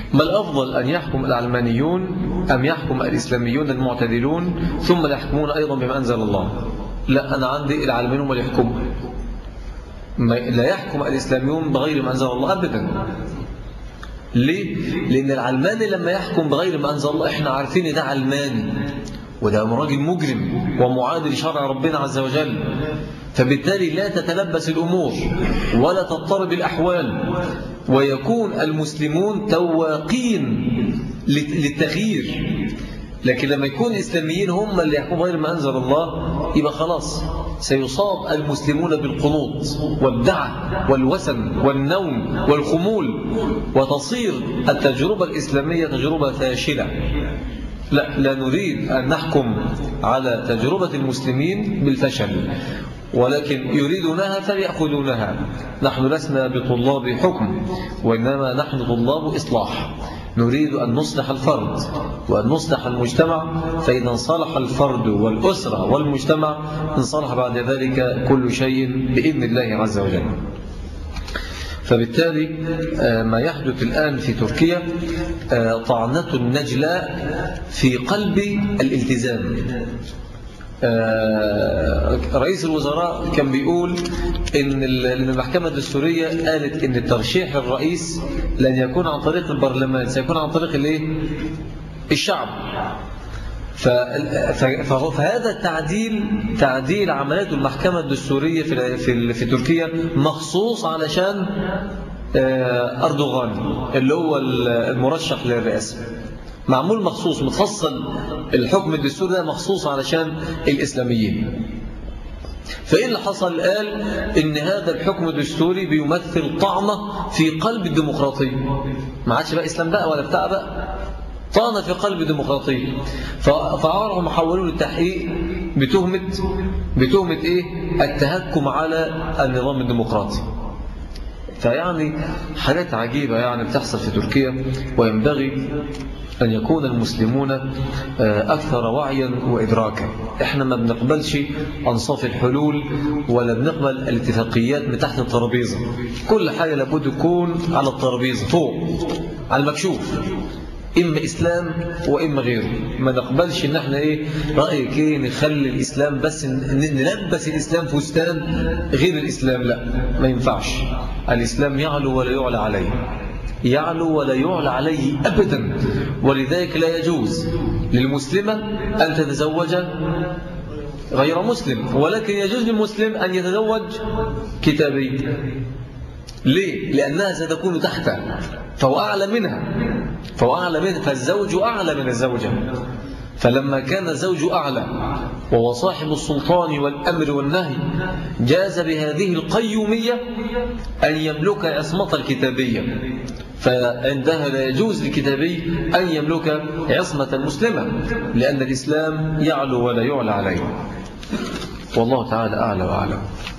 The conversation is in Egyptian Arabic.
ما الأفضل أن يحكم العلمانيون أم يحكم الإسلاميون المعتدلون ثم لا يحكمون أيضا بما أنزل الله لا أنا عندي العلمانيون ما يحكموا لا يحكم الإسلاميون بغير ما أنزل الله أبدا ليه؟ لأن العلماني لما يحكم بغير ما أنزل الله إحنا عارفين ده علماني وده راجل مجرم ومعادل لشرع ربنا عز وجل فبالتالي لا تتلبس الأمور ولا تضطرب الأحوال ويكون المسلمون تواقين للتغيير لكن لما يكون الإسلاميين هم اللي يحكموا غير ما أنزل الله يبقى خلاص سيصاب المسلمون بالقنوط والدعة والوسن والنوم والخمول وتصير التجربة الإسلامية تجربة فاشلة لا لا نريد أن نحكم على تجربة المسلمين بالفشل ولكن يريدونها فليأخذونها نحن لسنا بطلاب حكم وإنما نحن طلاب إصلاح نريد أن نصلح الفرد وأن نصلح المجتمع فإذا انصلح الفرد والأسرة والمجتمع انصلح بعد ذلك كل شيء بإذن الله عز وجل فبالتالي ما يحدث الآن في تركيا طعنة النجلاء في قلب الالتزام رئيس الوزراء كان بيقول إن المحكمة الدستورية قالت إن ترشيح الرئيس لن يكون عن طريق البرلمان سيكون عن طريق الايه الشعب فهذا التعديل تعديل عمليات المحكمة الدستورية في, في, في تركيا مخصوص علشان أردوغان اللي هو المرشح للرئاسة معمول مخصوص متفصل الحكم الدستوري ده مخصوص علشان الإسلاميين فإيه اللي حصل قال إن هذا الحكم الدستوري بيمثل طعنة في قلب الديمقراطية ما عادش بقى إسلام بقى ولا بتاع بقى طعنة في قلب الديمقراطية فعارهم حولوا للتحقيق بتهمة بتهمة إيه التهكم على النظام الديمقراطي فيعني حاجات عجيبة يعني بتحصل في تركيا وينبغي أن يكون المسلمون أكثر وعيا وإدراكا إحنا ما بنقبلش أنصاف الحلول ولا بنقبل الاتفاقيات من تحت الترابيزة كل حاجة لابد تكون على الترابيزة فوق على المكشوف إما إسلام وإما غيره ما نقبلش إن احنا إيه رأيك إيه نخلي الإسلام بس نلبس الإسلام فستان غير الإسلام لا ما ينفعش الإسلام يعلو ولا يعلى عليه يعلو ولا يعلى عليه أبدا ولذلك لا يجوز للمسلمة أن تتزوج غير مسلم ولكن يجوز للمسلم أن يتزوج كتابي ليه؟ لأنها ستكون تحته فهو أعلى منها فهو أعلى منها فالزوج أعلى من الزوجة فلما كان الزوج أعلى وهو صاحب السلطان والأمر والنهي جاز بهذه القيومية أن يملك عصمة الكتابية فعندها لا يجوز لكتابي أن يملك عصمة مسلمة لأن الإسلام يعلو ولا يعلى عليه والله تعالى أعلى وأعلم